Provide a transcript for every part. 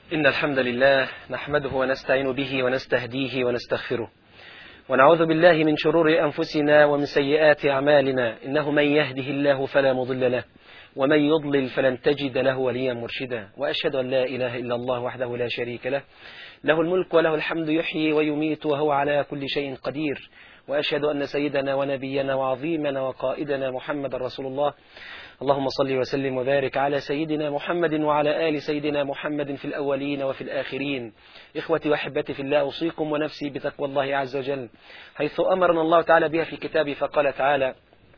إن الحمد لله نحمده ونستعين به ونستهديه ونستغفره ونعوذ بالله من شرور أنفسنا ومن سيئات أعمالنا إنه من يهده الله فلا مضل له ومن يضلل فلن تجد له وليا مرشدا وأشهد أن لا إله إلا الله وحده لا شريك له له الملك وله الحمد يحيي ويميت وهو على كل شيء قدير وأشهد أن سيدنا ونبينا وعظيمنا وقائدنا محمد رسول الله اللهم صل وسلم وبارك على سيدنا محمد وعلى آل سيدنا محمد في الأولين وفي الآخرين إخوتي وأحبتي في الله أوصيكم ونفسي بتقوى الله عز وجل حيث أمرنا الله تعالى بها في كتابه فقال تعالى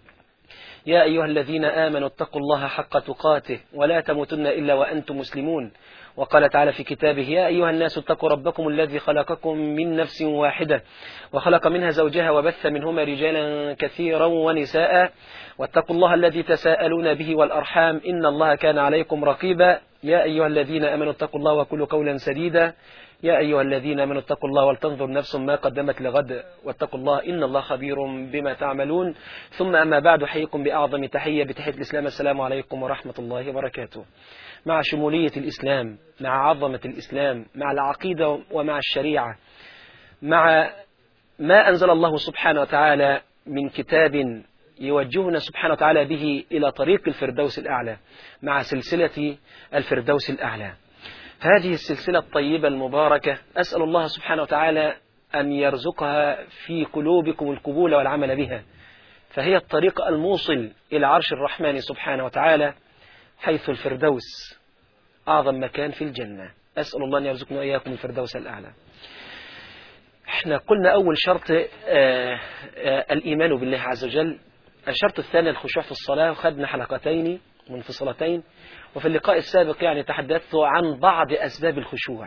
يا أيها الذين آمنوا اتقوا الله حق تقاته ولا تموتن إلا وأنتم مسلمون وقال تعالى في كتابه يا أيها الناس اتقوا ربكم الذي خلقكم من نفس واحدة وخلق منها زوجها وبث منهما رجالا كثيرا ونساء واتقوا الله الذي تساءلون به والأرحام إن الله كان عليكم رقيبا يا أيها الذين آمنوا اتقوا الله وكلوا قولا سديدا يا أيها الذين آمنوا اتقوا الله ولتنظر نفس ما قدمت لغد واتقوا الله إن الله خبير بما تعملون ثم أما بعد حيكم بأعظم تحية بتحية الإسلام السلام عليكم ورحمة الله وبركاته مع شمولية الإسلام مع عظمة الإسلام مع العقيدة ومع الشريعة مع ما أنزل الله سبحانه وتعالى من كتاب يوجهنا سبحانه وتعالى به إلى طريق الفردوس الأعلى مع سلسلة الفردوس الأعلى هذه السلسلة الطيبة المباركة أسأل الله سبحانه وتعالى أن يرزقها في قلوبكم القبول والعمل بها فهي الطريق الموصل إلى عرش الرحمن سبحانه وتعالى حيث الفردوس أعظم مكان في الجنة أسأل الله أن يرزقنا إياكم الفردوس الأعلى احنا قلنا أول شرط آآ آآ الإيمان بالله عز وجل الشرط الثاني الخشوع في الصلاة وخدنا حلقتين منفصلتين وفي اللقاء السابق يعني تحدثت عن بعض أسباب الخشوع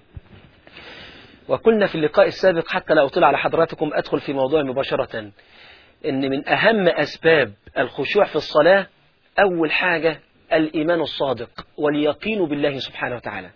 وقلنا في اللقاء السابق حتى لا أطلع على حضراتكم أدخل في موضوع مباشرة إن من أهم أسباب الخشوع في الصلاة أول حاجة الإيمان الصادق واليقين بالله سبحانه وتعالى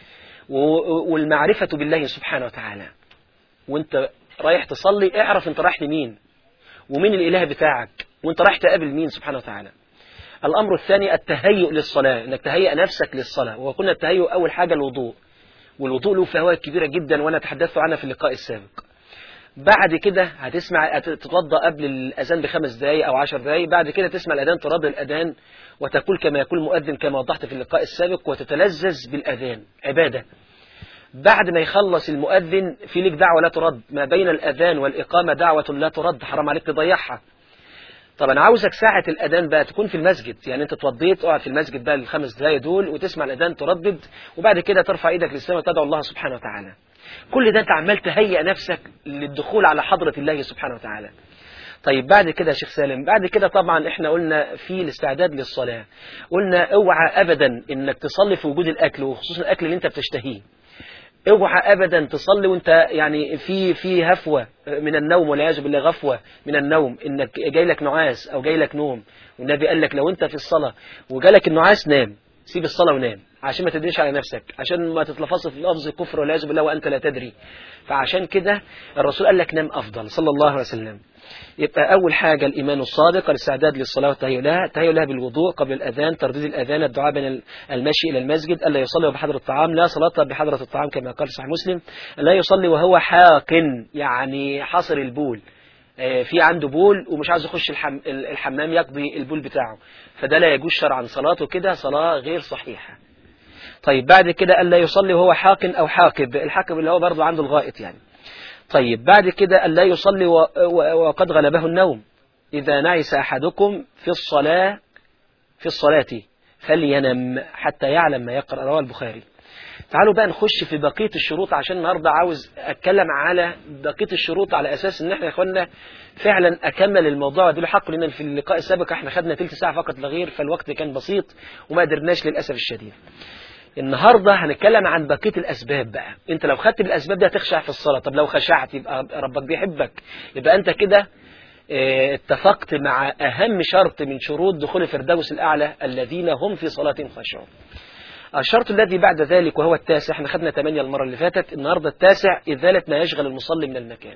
والمعرفة بالله سبحانه وتعالى وانت رايح تصلي اعرف انت رايح لمين ومين الإله بتاعك وانت رايح تقابل مين سبحانه وتعالى الأمر الثاني التهيؤ للصلاة انك تهيئ نفسك للصلاة وقلنا التهيؤ أول حاجة الوضوء والوضوء له فوائد كبيرة جدا وأنا تحدثت عنها في اللقاء السابق بعد كده هتسمع تتوضا قبل الأذان بخمس دقايق أو عشر دقايق بعد كده تسمع الأذان ترد الأذان وتقول كما يقول المؤذن كما وضحت في اللقاء السابق وتتلذذ بالأذان عبادة بعد ما يخلص المؤذن في لك دعوة لا ترد ما بين الأذان والإقامة دعوة لا ترد حرام عليك تضيعها طب أنا عاوزك ساعة الأذان بقى تكون في المسجد يعني أنت اتوضيت اقعد في المسجد بقى الخمس دقايق دول وتسمع الأذان تردد وبعد كده ترفع إيدك للسماء وتدعو الله سبحانه وتعالى كل ده أنت عمال تهيئ نفسك للدخول على حضرة الله سبحانه وتعالى طيب بعد كده يا شيخ سالم بعد كده طبعا احنا قلنا في الاستعداد للصلاة قلنا اوعى ابدا انك تصلي في وجود الاكل وخصوصا الاكل اللي انت بتشتهيه اوعى ابدا تصلي وانت يعني في في هفوه من النوم والعياذ بالله غفوه من النوم انك جاي لك نعاس او جاي لك نوم والنبي قال لك لو انت في الصلاه وجالك النعاس نام سيب الصلاه ونام عشان ما تدريش على نفسك عشان ما تتلفظ في لفظ الكفر والعياذ بالله وانت لا تدري فعشان كده الرسول قال لك نام افضل صلى الله عليه وسلم يبقى أول حاجة الإيمان الصادق الاستعداد للصلاة والتهيؤ لها التهيؤ لها بالوضوء قبل الأذان ترديد الأذان الدعاء بين المشي إلى المسجد ألا يصلي بحضرة الطعام لا صلاة بحضرة الطعام كما قال صحيح مسلم لا يصلي وهو حاق يعني حصر البول في عنده بول ومش عاوز يخش الحم الحمام يقضي البول بتاعه فده لا يجوز شرعا صلاته كده صلاة غير صحيحة طيب بعد كده ألا يصلي وهو حاق أو حاقب الحاقب اللي هو برضه عنده الغائط يعني طيب بعد كده ألا يصلي وقد غلبه النوم إذا نعس أحدكم في الصلاة في الصلاة فلينم حتى يعلم ما يقرأ رواه البخاري تعالوا بقى نخش في بقية الشروط عشان النهاردة عاوز أتكلم على بقية الشروط على أساس إن إحنا يا إخوانا فعلا أكمل الموضوع دول حق لنا في اللقاء السابق إحنا خدنا تلت ساعة فقط لا غير فالوقت كان بسيط وما قدرناش للأسف الشديد النهاردة هنتكلم عن بقية الأسباب بقى انت لو خدت بالأسباب دي هتخشع في الصلاة طب لو خشعت يبقى ربك بيحبك يبقى انت كده اه اتفقت مع أهم شرط من شروط دخول الفردوس الأعلى الذين هم في صلاتهم خاشعون الشرط الذي بعد ذلك وهو التاسع احنا خدنا 8 المرة اللي فاتت النهاردة التاسع إزالة ما يشغل المصلي من المكان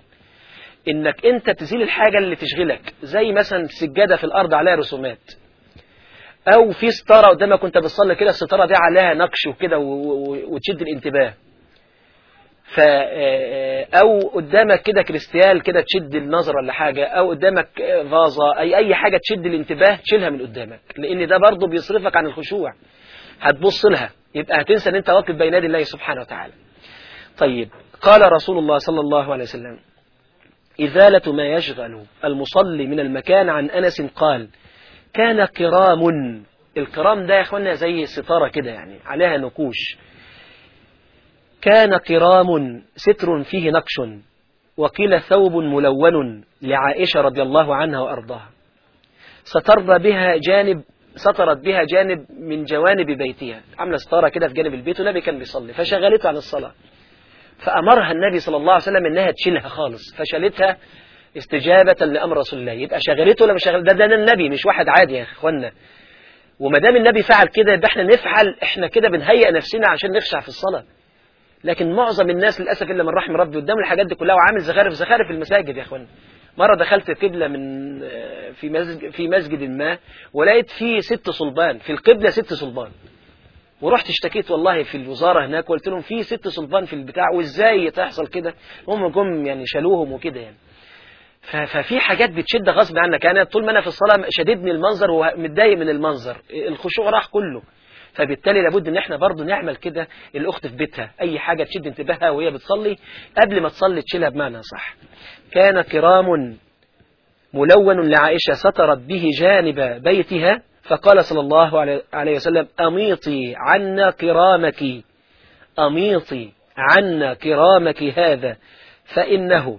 انك انت تزيل الحاجة اللي تشغلك زي مثلا سجادة في الأرض عليها رسومات أو في ستارة قدامك وأنت بتصلي كده الستارة دي عليها نقش وكده وتشد الانتباه ف أو قدامك كده كريستيال كده تشد النظر ولا حاجة أو قدامك فازة أي أي حاجة تشد الانتباه تشيلها من قدامك لأن ده برضه بيصرفك عن الخشوع هتبص لها يبقى هتنسى ان انت واقف بين يدي الله سبحانه وتعالى طيب قال رسول الله صلى الله عليه وسلم إزالة ما يشغل المصلي من المكان عن أنس قال كان كرام الكرام ده يا اخوانا زي ستارة كده يعني عليها نقوش كان كرام ستر فيه نقش وقيل ثوب ملون لعائشة رضي الله عنها وأرضاها سترضى بها جانب سطرت بها جانب من جوانب بيتها عامله ستاره كده في جانب البيت والنبي كان بيصلي فشغلته عن الصلاه فامرها النبي صلى الله عليه وسلم انها تشيلها خالص فشالتها استجابه لامر رسول الله يبقى شغلته ولا مش شغل ده, ده ده النبي مش واحد عادي يا اخوانا وما دام النبي فعل كده يبقى احنا نفعل احنا كده بنهيئ نفسنا عشان نخشع في الصلاه لكن معظم الناس للاسف الا من رحم ربي قدام الحاجات دي كلها وعامل زخارف زخارف في المساجد يا اخوانا مرة دخلت قبلة من في مسجد في مسجد ما ولقيت فيه ست صلبان في القبلة ست صلبان ورحت اشتكيت والله في الوزارة هناك وقلت لهم في ست صلبان في البتاع وازاي تحصل كده هم جم يعني شالوهم وكده يعني ففي حاجات بتشد غصب عنك انا طول ما انا في الصلاة شددني المنظر ومتضايق من المنظر الخشوع راح كله فبالتالي لابد ان احنا برضه نعمل كده الاخت في بيتها اي حاجة تشد انتباهها وهي بتصلي قبل ما تصلي تشيلها بمعنى صح كان كرام ملون لعائشة سترت به جانب بيتها فقال صلى الله عليه وسلم أميطي عنا كرامك أميطي عنا كرامك هذا فإنه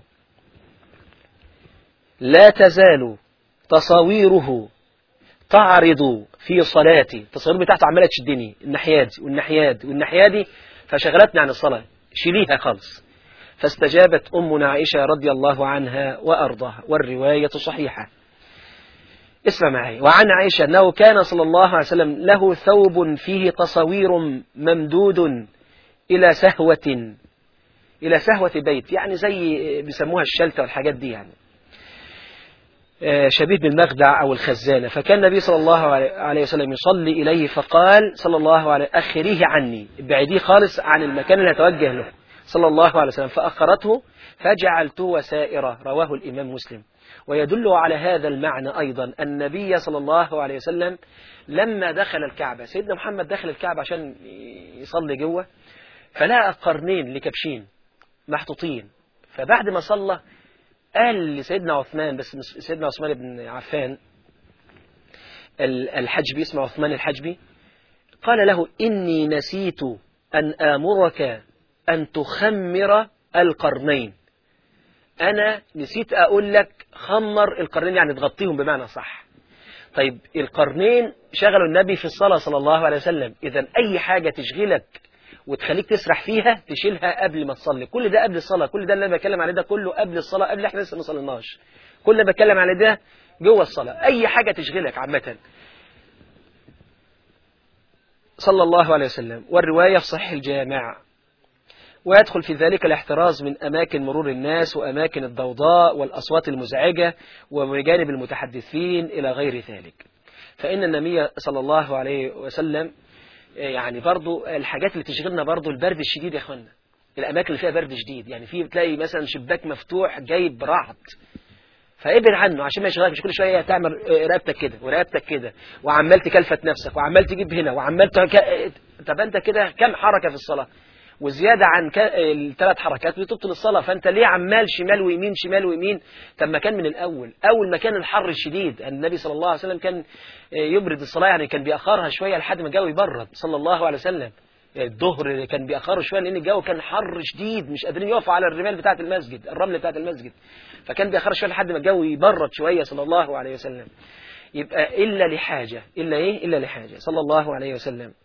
لا تزال تصاويره تعرض في صلاتي التصوير بتاعته عماله تشدني الناحيه دي والناحيه دي والناحيه دي فشغلتني عن الصلاه شيليها خالص فاستجابت أمنا عائشة رضي الله عنها وأرضاها والرواية صحيحة اسمع معي وعن عائشة أنه كان صلى الله عليه وسلم له ثوب فيه تصوير ممدود إلى سهوة إلى سهوة بيت يعني زي بيسموها الشلتة والحاجات دي يعني شبيه بالمخدع أو الخزانة فكان النبي صلى الله عليه وسلم يصلي إليه فقال صلى الله عليه أخريه عني ابعديه خالص عن المكان اللي هتوجه له صلى الله عليه وسلم فأخرته فجعلته وسائرة رواه الإمام مسلم ويدل على هذا المعنى أيضا النبي صلى الله عليه وسلم لما دخل الكعبة سيدنا محمد دخل الكعبة عشان يصلي جوه فلقى قرنين لكبشين محطوطين فبعد ما صلى قال لسيدنا عثمان بس سيدنا عثمان بن عفان الحجبي اسمه عثمان الحجبي قال له إني نسيت أن آمرك أن تخمر القرنين أنا نسيت أقول لك خمر القرنين يعني تغطيهم بمعنى صح طيب القرنين شغلوا النبي في الصلاة صلى الله عليه وسلم إذا أي حاجة تشغلك وتخليك تسرح فيها تشيلها قبل ما تصلي كل ده قبل الصلاة كل ده اللي أنا بتكلم عليه ده كله قبل الصلاة قبل احنا لسه ما صليناش كل اللي بتكلم عليه ده جوه الصلاة أي حاجة تشغلك عامة صلى الله عليه وسلم والرواية في صحيح الجامع ويدخل في ذلك الاحتراز من أماكن مرور الناس وأماكن الضوضاء والأصوات المزعجة وجانب المتحدثين إلى غير ذلك فإن النبي صلى الله عليه وسلم يعني برضو الحاجات اللي تشغلنا برضو البرد الشديد يا اخوانا الاماكن اللي فيها برد شديد يعني في بتلاقي مثلا شباك مفتوح جايب رعد فابعد عنه عشان ما يشغلك مش كل شويه تعمل رقبتك كده ورقبتك كده وعمال تكلفت نفسك وعمال تجيب هنا وعمال تك... طب انت كده كم حركه في الصلاه وزيادة عن ك... الثلاث حركات بتبطل الصلاة فأنت ليه عمال شمال ويمين شمال ويمين طب ما كان من الأول أول ما كان الحر الشديد النبي صلى الله عليه وسلم كان يبرد الصلاة يعني كان بيأخرها شوية لحد ما الجو يبرد صلى الله عليه وسلم الظهر كان بيأخره شوية لأن الجو كان حر شديد مش قادرين يقفوا على الرمال بتاعة المسجد الرمل بتاعة المسجد فكان بيأخرها شوية لحد ما الجو يبرد شوية صلى الله عليه وسلم يبقى إلا لحاجة إلا إيه إلا لحاجة صلى الله عليه وسلم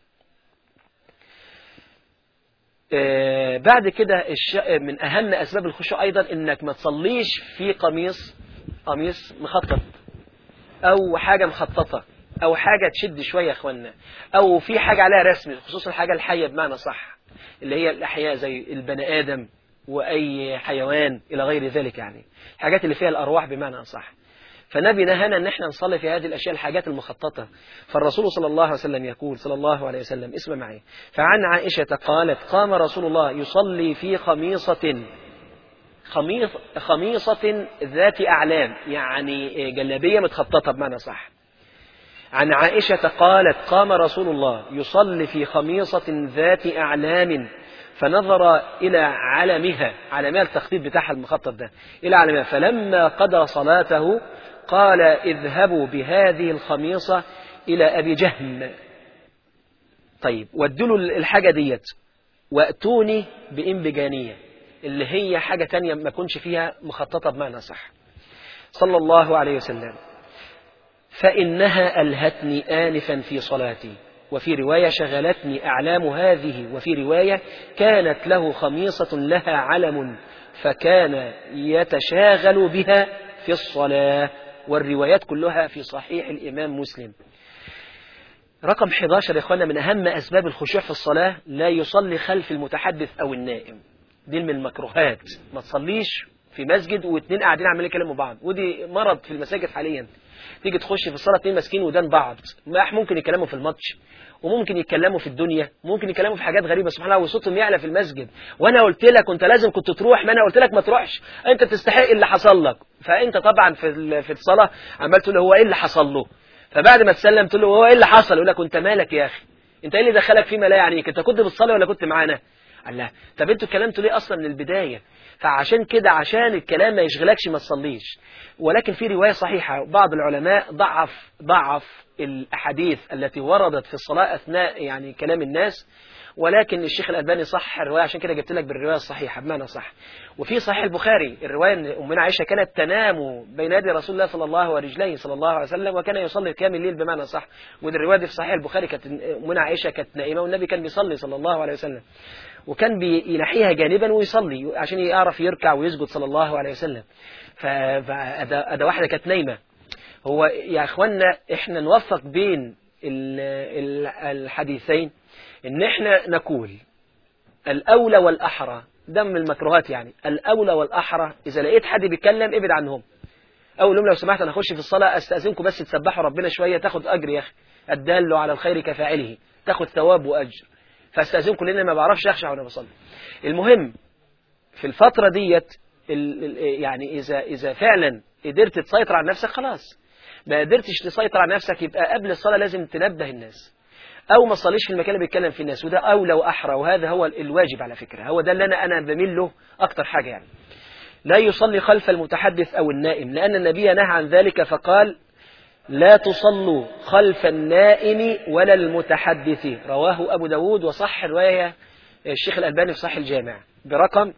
آه بعد كده من أهم أسباب الخشوع أيضا إنك ما تصليش في قميص قميص مخطط أو حاجة مخططة أو حاجة تشد شوية يا إخوانا أو في حاجة عليها رسم خصوصا الحاجة الحية بمعنى صح اللي هي الأحياء زي البني آدم وأي حيوان إلى غير ذلك يعني الحاجات اللي فيها الأرواح بمعنى صح فالنبي نهانا ان احنا نصلي في هذه الاشياء الحاجات المخططه فالرسول صلى الله عليه وسلم يقول صلى الله عليه وسلم اسمع معي فعن عائشه قالت قام رسول الله يصلي في خميصه خميص خميصة ذات أعلام يعني جلابية متخططة بمعنى صح عن عائشة قالت قام رسول الله يصلي في خميصة ذات أعلام فنظر إلى علمها علمها التخطيط بتاعها المخطط ده إلى علمها فلما قضى صلاته قال اذهبوا بهذه الخميصة إلى أبي جهم طيب ودلوا الحاجة ديت وأتوني بإنبجانية اللي هي حاجة تانية ما كنش فيها مخططة بمعنى صح صلى الله عليه وسلم فإنها ألهتني آنفا في صلاتي وفي رواية شغلتني أعلام هذه وفي رواية كانت له خميصة لها علم فكان يتشاغل بها في الصلاة والروايات كلها في صحيح الإمام مسلم رقم 11 يا إخوانا من أهم أسباب الخشوع في الصلاة لا يصلي خلف المتحدث أو النائم دي من المكروهات ما تصليش في مسجد واثنين قاعدين عمالين يكلموا بعض ودي مرض في المساجد حاليا تيجي تخش في الصلاه اثنين ماسكين ودان بعض ممكن يتكلموا في الماتش وممكن يتكلموا في الدنيا ممكن يتكلموا في حاجات غريبه سبحان الله وصوتهم يعلى في المسجد وانا قلت لك انت لازم كنت تروح ما انا قلت لك ما تروحش انت تستحق اللي حصل لك فانت طبعا في في الصلاه عمال تقول هو ايه اللي حصل له فبعد ما تسلم تقول له هو ايه اللي حصل يقول لك انت مالك يا اخي انت ايه اللي دخلك فيما لا يعنيك انت كنت بتصلي ولا كنت معانا الله طب انتوا اتكلمتوا ليه اصلا من البدايه فعشان كده عشان الكلام ما يشغلكش ما تصليش ولكن في روايه صحيحه بعض العلماء ضعف ضعف الاحاديث التي وردت في الصلاه اثناء يعني كلام الناس ولكن الشيخ الألباني صح الرواية عشان كده جبت لك بالرواية الصحيحة بمعنى صح وفي صحيح البخاري الرواية أن أمنا عائشة كانت تنام بين يدي رسول الله صلى الله ورجليه صلى الله عليه وسلم وكان يصلي قيام الليل بمعنى صح ودي الرواية دي في صحيح البخاري كانت أمنا عائشة كانت نائمة والنبي كان بيصلي صلى الله عليه وسلم وكان بينحيها جانبا ويصلي عشان يعرف يركع ويسجد صلى الله عليه وسلم فأدا واحدة كانت نايمة هو يا أخوانا إحنا نوفق بين الحديثين إن إحنا نقول الأولى والأحرى ده من المكروهات يعني الأولى والأحرى إذا لقيت حد بيتكلم ابعد عنهم أول لهم لو سمحت أنا أخش في الصلاة أستأذنكم بس تسبحوا ربنا شوية تاخد أجر يا أخي الدال على الخير كفاعله تاخد ثواب وأجر فاستأذنكم لأن ما بعرفش أخشع وأنا بصلي المهم في الفترة ديت يعني إذا إذا فعلا قدرت تسيطر على نفسك خلاص ما قدرتش تسيطر على نفسك يبقى قبل الصلاة لازم تنبه الناس أو ما تصليش في المكان اللي بيتكلم فيه الناس وده أولى وأحرى وهذا هو الواجب على فكرة هو ده اللي أنا أنا بميل له أكتر حاجة يعني لا يصلي خلف المتحدث أو النائم لأن النبي نهى عن ذلك فقال لا تصلوا خلف النائم ولا المتحدث رواه أبو داود وصح رواية الشيخ الألباني في صح الجامع برقم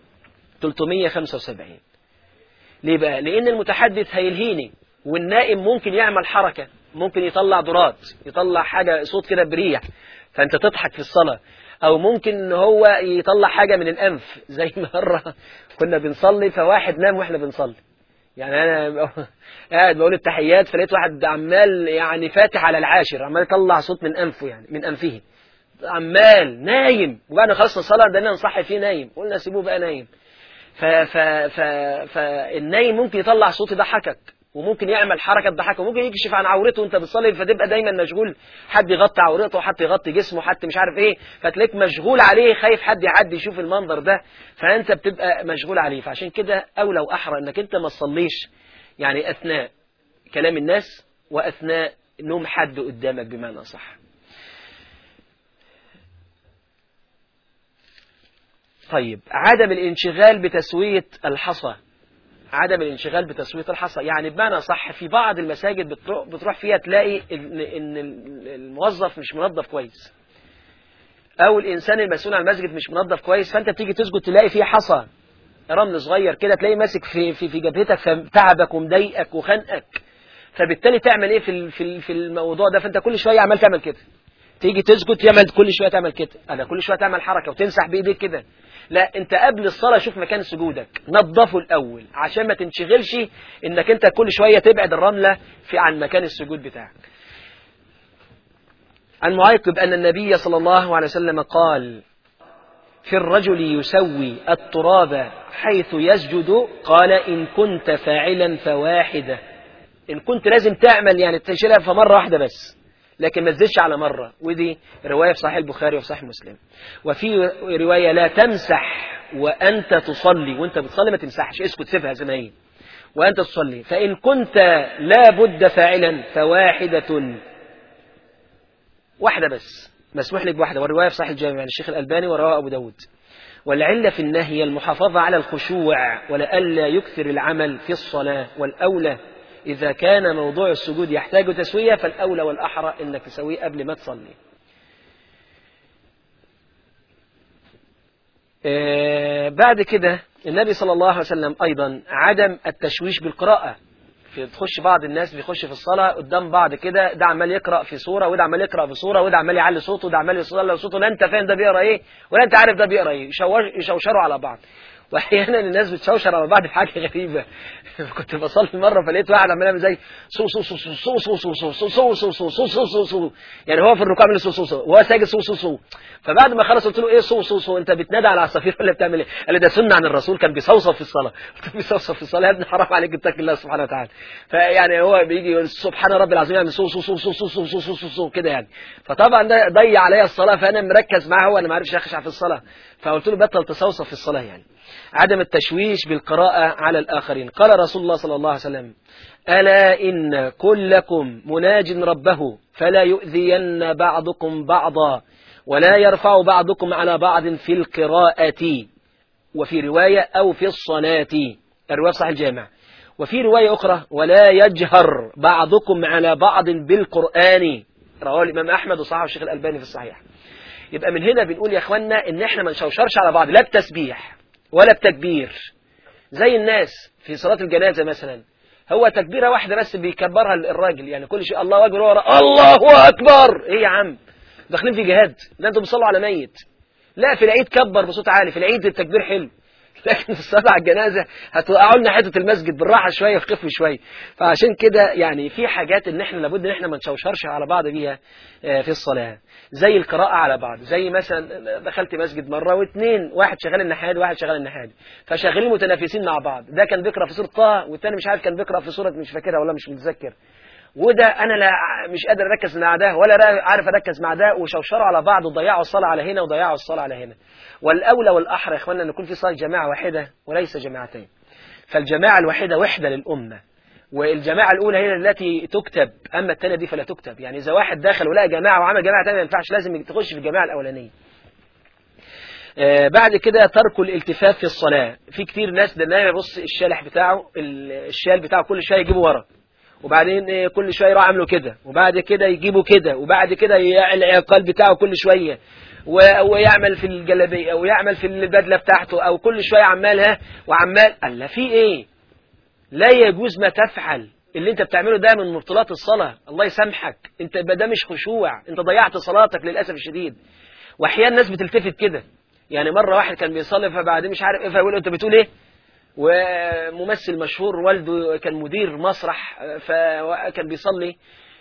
375 ليه بقى؟ لأن المتحدث هيلهيني والنائم ممكن يعمل حركة ممكن يطلع ضرات يطلع حاجة صوت كده بريح فأنت تضحك في الصلاة أو ممكن إن هو يطلع حاجة من الأنف زي مرة كنا بنصلي فواحد نام وإحنا بنصلي يعني أنا قاعد بقول التحيات فلقيت واحد عمال يعني فاتح على العاشر عمال يطلع صوت من أنفه يعني من أنفه عمال نايم وبعد خلص الصلاة ده نصحي فيه نايم قلنا سيبوه بقى نايم ف ف ف فالنايم ممكن يطلع صوت يضحكك وممكن يعمل حركة تضحكه وممكن يكشف عن عورته وانت بتصلي فتبقى دايما مشغول حد يغطي عورته حد يغطي جسمه حد مش عارف ايه فتلاقيك مشغول عليه خايف حد يعدي يشوف المنظر ده فانت بتبقى مشغول عليه فعشان كده اولى واحرى انك انت ما تصليش يعني اثناء كلام الناس واثناء نوم حد قدامك بمعنى صح طيب عدم الانشغال بتسوية الحصى عدم الانشغال بتسوية الحصى يعني بمعنى صح في بعض المساجد بتروح, بتروح فيها تلاقي ان, إن الموظف مش منظف كويس او الانسان المسؤول عن المسجد مش منظف كويس فانت بتيجي تسجد تلاقي فيه حصى رمل صغير كده تلاقي ماسك في في في جبهتك فتعبك ومضايقك وخنقك فبالتالي تعمل ايه في في في الموضوع ده فانت كل شويه عمال تعمل كده تيجي تسجد تعمل كل شويه تعمل كده انا كل شويه تعمل حركه وتمسح بايديك كده لا انت قبل الصلاة شوف مكان سجودك نظفه الاول عشان ما تنشغلش انك انت كل شوية تبعد الرملة في عن مكان السجود بتاعك عن معيقب ان النبي صلى الله عليه وسلم قال في الرجل يسوي التراب حيث يسجد قال إن كنت فاعلا فواحدة إن كنت لازم تعمل يعني تشيلها فمرة واحدة بس لكن ما تزيدش على مرة ودي رواية في صحيح البخاري وفي صحيح مسلم وفي رواية لا تمسح وأنت تصلي وأنت بتصلي ما تمسحش اسكت سيبها زي ما هي وأنت تصلي فإن كنت لا بد فاعلا فواحدة واحدة بس مسموح لك بواحدة والرواية في صحيح الجامع يعني الشيخ الألباني ورواه أبو داود والعلة في النهي المحافظة على الخشوع ولئلا يكثر العمل في الصلاة والأولى إذا كان موضوع السجود يحتاج تسوية فالأولى والأحرى إنك تسويه قبل ما تصلي آه بعد كده النبي صلى الله عليه وسلم أيضا عدم التشويش بالقراءة في تخش بعض الناس بيخش في الصلاة قدام بعض كده ده عمال يقرأ في صورة وده عمال يقرأ في صورة وده عمال يعلي صوته وده عمال يصلي صوته لا أنت فاهم ده بيقرأ إيه ولا أنت عارف ده بيقرأ إيه يشوشروا على بعض واحيانا الناس بتشوشر على بعض في حاجه غريبه كنت بصلي مره فلقيت واحد عمال يعمل زي صو صو صو صو صو صو صو صو صو صو صو صو صو صو صو يعني هو في الركوع عامل صو صو صو وهو ساجد صو صو صو فبعد ما خلص قلت له ايه صو صو صو انت بتنادى على العصافير ولا بتعمل ايه؟ قال لي ده سنه عن الرسول كان بيصوصف في الصلاه قلت له بيصوصف في الصلاه يا ابني حرام عليك اتق الله سبحانه وتعالى فيعني هو بيجي يقول سبحان ربي العظيم يعمل صو صو صو صو صو صو صو صو صو صو كده يعني فطبعا ده ضيع عليا الصلاه فانا مركز معاه هو انا ما عرفش اخشع في الصلاه فقلت له بطل تصوصف في الصلاه يعني عدم التشويش بالقراءة على الآخرين قال رسول الله صلى الله عليه وسلم ألا إن كلكم مناج ربه فلا يؤذين بعضكم بعضا ولا يرفع بعضكم على بعض في القراءة وفي رواية أو في الصلاة الرواية صحيح الجامع وفي رواية أخرى ولا يجهر بعضكم على بعض بالقرآن رواه الإمام أحمد وصححه الشيخ الألباني في الصحيح يبقى من هنا بنقول يا اخوانا ان احنا ما نشوشرش على بعض لا بتسبيح ولا بتكبير زي الناس في صلاة الجنازة مثلا هو تكبيرة واحدة بس بيكبرها الراجل يعني كل شيء الله أكبر ورا الله أكبر إيه يا عم داخلين في جهاد ده أنتم بتصلوا على ميت لا في العيد كبر بصوت عالي في العيد التكبير حلو لكن في الصلاة على الجنازة هتوقعوا لنا حتة المسجد بالراحة شوية في خف شوية فعشان كده يعني في حاجات ان احنا لابد ان احنا ما نشوشرش على بعض بيها في الصلاة زي القراءة على بعض زي مثلا دخلت مسجد مرة واثنين واحد شغال النحادي وواحد شغال النحادي فشغالين متنافسين مع بعض ده كان بيقرأ في سورة طه والتاني مش عارف كان بيقرأ في سورة مش فاكرها ولا مش متذكر وده انا لا مش قادر اركز مع ده ولا عارف اركز مع ده وشوشروا على بعض وضيعوا الصلاه على هنا وضيعوا الصلاه على هنا والاولى والاحرى يا اخوانا ان يكون في صلاه جماعه واحده وليس جماعتين فالجماعه الواحده وحده للامه والجماعه الاولى هي التي تكتب اما الثانيه دي فلا تكتب يعني اذا واحد دخل ولقى جماعه وعمل جماعه ثانيه ما ينفعش لازم تخش في الجماعه الاولانيه آه بعد كده ترك الالتفاف في الصلاه في كتير ناس ده نايم يبص الشالح بتاعه الشال بتاعه كل شويه يجيبه ورا وبعدين كل شويه يروح عامله كده وبعد كده يجيبه كده وبعد كده العقال بتاعه كل شويه ويعمل في الجلابيه او يعمل في البدله بتاعته او كل شويه عمالها وعمال قال في ايه لا يجوز ما تفعل اللي انت بتعمله ده من مبطلات الصلاه الله يسامحك انت ده مش خشوع انت ضيعت صلاتك للاسف الشديد واحيانا الناس بتلتفت كده يعني مره واحد كان بيصلي فبعدين مش عارف ايه فيقول انت بتقول ايه وممثل مشهور والده كان مدير مسرح فكان بيصلي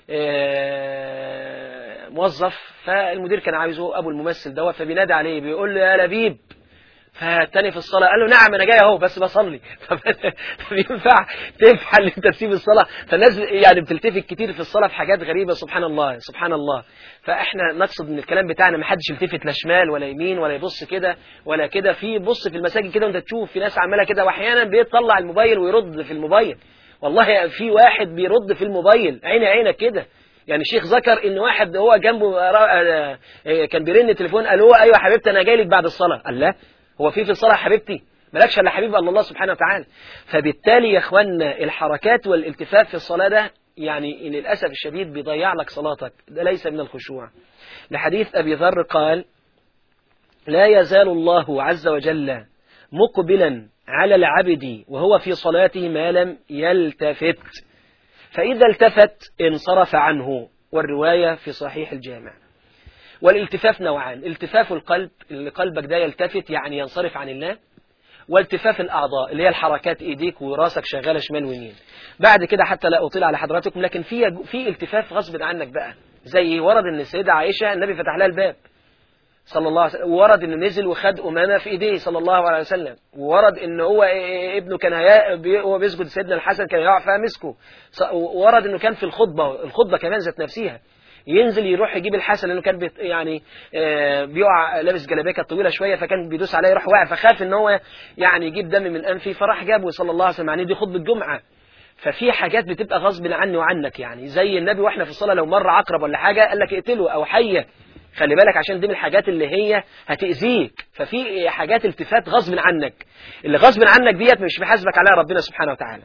موظف فالمدير كان عايزه ابو الممثل دوت فبينادي عليه بيقول له يا لبيب فالتاني في الصلاة قال له نعم أنا جاي أهو بس بصلي فبينفع تفعل أنت تسيب الصلاة فالناس يعني بتلتفت كتير في الصلاة في حاجات غريبة سبحان الله سبحان الله فإحنا نقصد من الكلام بتاعنا ما حدش يلتفت لا شمال ولا يمين ولا يبص كده ولا كده في بص في المساجد كده وأنت تشوف في ناس عمالة كده وأحيانا بيطلع الموبايل ويرد في الموبايل والله في واحد بيرد في الموبايل عيني عينك كده يعني الشيخ ذكر ان واحد هو جنبه كان بيرن التليفون قال له ايوه حبيبتي انا جاي لك بعد الصلاه قال لا هو في في الصلاه حبيبتي مالكش الا حبيب الا الله سبحانه وتعالى فبالتالي يا اخوانا الحركات والالتفاف في الصلاه ده يعني للاسف الشديد بيضيع لك صلاتك ده ليس من الخشوع لحديث ابي ذر قال لا يزال الله عز وجل مقبلا على العبد وهو في صلاته ما لم يلتفت فإذا التفت انصرف عنه والرواية في صحيح الجامع والالتفاف نوعان التفاف القلب اللي قلبك ده يلتفت يعني ينصرف عن الله والتفاف الأعضاء اللي هي الحركات إيديك وراسك شغالة شمال ويمين بعد كده حتى لا أطيل على حضراتكم لكن في في التفاف غصب عنك بقى زي ورد ان السيدة عائشة النبي فتح لها الباب صلى الله عليه وسلم وورد انه نزل وخد امامه في ايديه صلى الله عليه وسلم وورد ان هو ابنه كان هي... بي- هو بيسجد سيدنا الحسن كان يقع فمسكه ص- وورد انه كان في الخطبه الخطبه كمان ذات نفسها ينزل يروح يجيب الحسن لانه كان بيت يعني آه، بيقع لابس جلابيه كانت طويله شويه فكان بيدوس عليه يروح واقع فخاف ان هو يعني يجيب دم من انفه فراح جابه صلى الله عليه وسلم يعني دي خطبه جمعه ففي حاجات بتبقى غصب عني وعنك يعني زي النبي واحنا في الصلاه لو مر عقرب ولا حاجه قال لك اقتله او حيه خلي بالك عشان دي من الحاجات اللي هي هتأذيك ففي حاجات التفات غصب عنك اللي غصب عنك ديت مش بيحاسبك عليها ربنا سبحانه وتعالى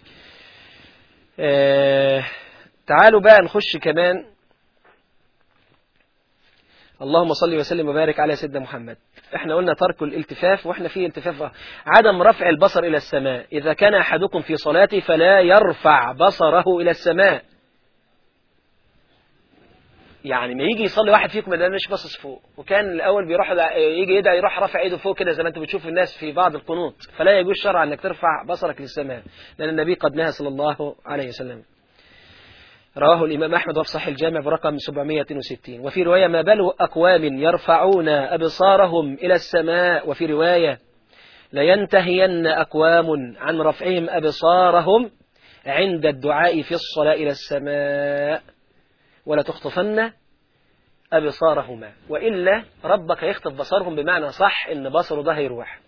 آه تعالوا بقى نخش كمان اللهم صل وسلم وبارك على سيدنا محمد احنا قلنا ترك الالتفاف واحنا في التفاف عدم رفع البصر الى السماء اذا كان احدكم في صلاته فلا يرفع بصره الى السماء يعني ما يجي يصلي واحد فيكم ما مش باصص فوق وكان الاول بيروح يجي يدعي يروح رافع ايده فوق كده زي ما انتم بتشوفوا الناس في بعض القنوت فلا يجوز شرعا انك ترفع بصرك للسماء لان النبي قد نهى صلى الله عليه وسلم رواه الإمام أحمد وفي صحيح الجامع برقم 762 وفي رواية ما بال أقوام يرفعون أبصارهم إلى السماء وفي رواية لينتهين أقوام عن رفعهم أبصارهم عند الدعاء في الصلاة إلى السماء ولا تخطفن أبصارهما وإلا ربك يخطف بصرهم بمعنى صح إن بصره ده هيروح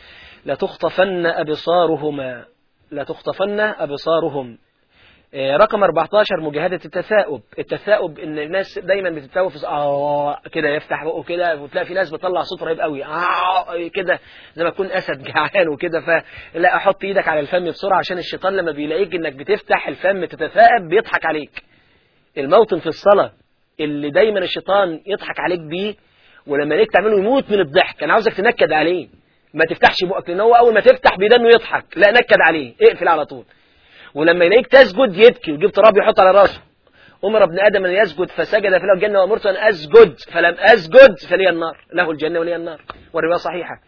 لتخطفن أبصارهما لتخطفن أبصارهم آه، رقم 14 مجاهدة التثاؤب التثاؤب ان الناس دايما بتتثاؤب في آه كده يفتح بقه كده وتلاقي في ناس بتطلع صوت رهيب قوي آه كده زي ما تكون اسد جعان وكده فلا احط ايدك على الفم بسرعه عشان الشيطان لما بيلاقيك انك بتفتح الفم تتثاءب بيضحك عليك الموطن في الصلاه اللي دايما الشيطان يضحك عليك بيه ولما يلاقيك تعمله يموت من الضحك انا عاوزك تنكد عليه ما تفتحش بقك لان هو اول ما تفتح بيدانه يضحك لا نكد عليه اقفل على طول ولما يلاقيك تسجد يبكي ويجيب تراب يحط على راسه أمر ابن آدم أن يسجد فسجد فله الجنة وأمرت أن أسجد فلم أسجد فلي النار له الجنة ولي النار والرواية صحيحة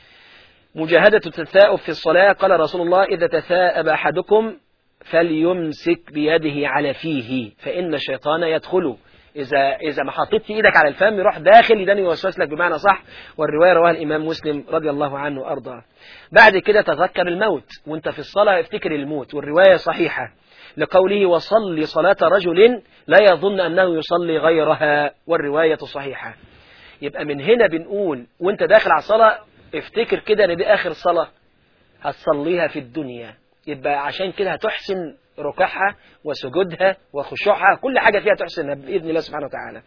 مجاهدة التثاؤب في الصلاة قال رسول الله إذا تثاءب أحدكم فليمسك بيده على فيه فإن الشيطان يدخل إذا إذا ما حطيت إيدك على الفم يروح داخل يدان يوسوس لك بمعنى صح والرواية رواها الإمام مسلم رضي الله عنه وأرضاه بعد كده تذكر الموت وانت في الصلاة افتكر الموت والرواية صحيحة لقوله وصلي صلاة رجل لا يظن أنه يصلي غيرها والرواية صحيحة يبقى من هنا بنقول وانت داخل على الصلاة افتكر كده ان دي آخر صلاة هتصليها في الدنيا يبقى عشان كده هتحسن ركوعها وسجودها وخشوعها كل حاجة فيها تحسنها بإذن الله سبحانه وتعالى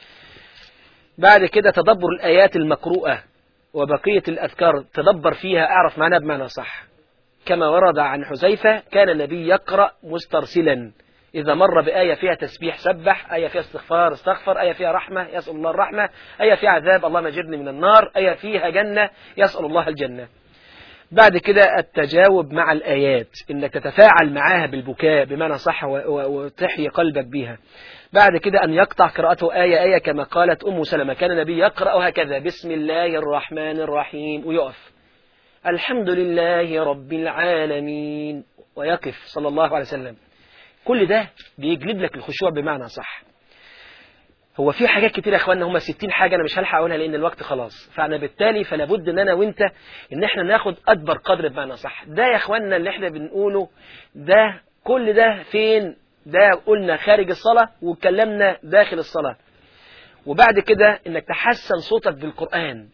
بعد كده تدبر الآيات المقروءة وبقية الأذكار تدبر فيها أعرف معناها بمعنى صح كما ورد عن حذيفة كان النبي يقرأ مسترسلا إذا مر بآية فيها تسبيح سبح آية فيها استغفار استغفر آية فيها رحمة يسأل الله الرحمة آية فيها عذاب اللهم اجرني من النار آية فيها جنة يسأل الله الجنة بعد كده التجاوب مع الآيات إنك تتفاعل معاها بالبكاء بمعنى صح و- و- وتحيي قلبك بها بعد كده أن يقطع قراءته آية آية كما قالت أم سلمة كان النبي يقرأ هكذا بسم الله الرحمن الرحيم ويقف الحمد لله رب العالمين ويقف صلى الله عليه وسلم كل ده بيجلب لك الخشوع بمعنى صح هو في حاجات كتير يا اخوانا هم 60 حاجه انا مش هلحق اقولها لان الوقت خلاص فانا بالتالي فلا بد ان انا وانت ان احنا ناخد اكبر قدر بمعنى صح ده يا اخوانا اللي احنا بنقوله ده كل ده فين ده قلنا خارج الصلاه واتكلمنا داخل الصلاه وبعد كده انك تحسن صوتك بالقران